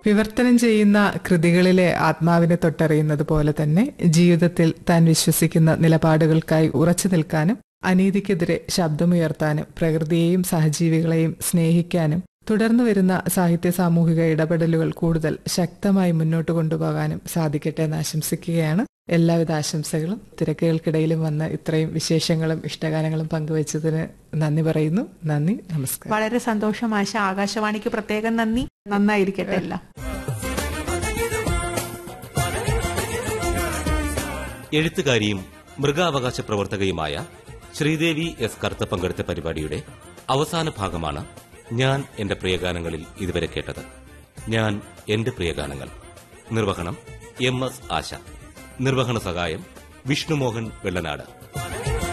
വിവർത്തനം ചെയ്യുന്ന കൃതികളിലെ ആത്മാവിനെ തൊട്ടറിയുന്നത് പോലെ തന്നെ ജീവിതത്തിൽ താൻ വിശ്വസിക്കുന്ന നിലപാടുകൾക്കായി ഉറച്ചു നിൽക്കാനും അനീതിക്കെതിരെ ശബ്ദമുയർത്താനും പ്രകൃതിയെയും സഹജീവികളെയും സ്നേഹിക്കാനും തുടർന്നു വരുന്ന സാഹിത്യ സാമൂഹിക ഇടപെടലുകൾ കൂടുതൽ ശക്തമായി മുന്നോട്ട് കൊണ്ടുപോകാനും സാധിക്കട്ടെ എന്ന് ആശംസിക്കുകയാണ് എല്ലാവിധ ആശംസകളും തിരക്കുകൾക്കിടയിലും വന്ന് ഇത്രയും വിശേഷങ്ങളും ഇഷ്ടഗാനങ്ങളും പങ്കുവച്ചതിന് നന്ദി പറയുന്നു നന്ദി നമസ്കാരം വളരെ സന്തോഷം ആശ ആകാശവാണിക്ക് പ്രത്യേകം നന്ദി നന്നായിരിക്കട്ടെ എല്ലാം എഴുത്തുകാരിയും മൃഗാവകാശ പ്രവർത്തകയുമായ ശ്രീദേവി എസ് കറുത്ത പങ്കെടുത്ത പരിപാടിയുടെ അവസാന ഭാഗമാണ് ഞാൻ എന്റെ പ്രിയഗാനങ്ങളിൽ ഇതുവരെ കേട്ടത് ഞാൻ എന്റെ പ്രിയഗാനങ്ങൾ നിർവഹണം എം എസ് ആശ നിർവഹണ സഹായം വിഷ്ണുമോഹൻ വെള്ളനാട്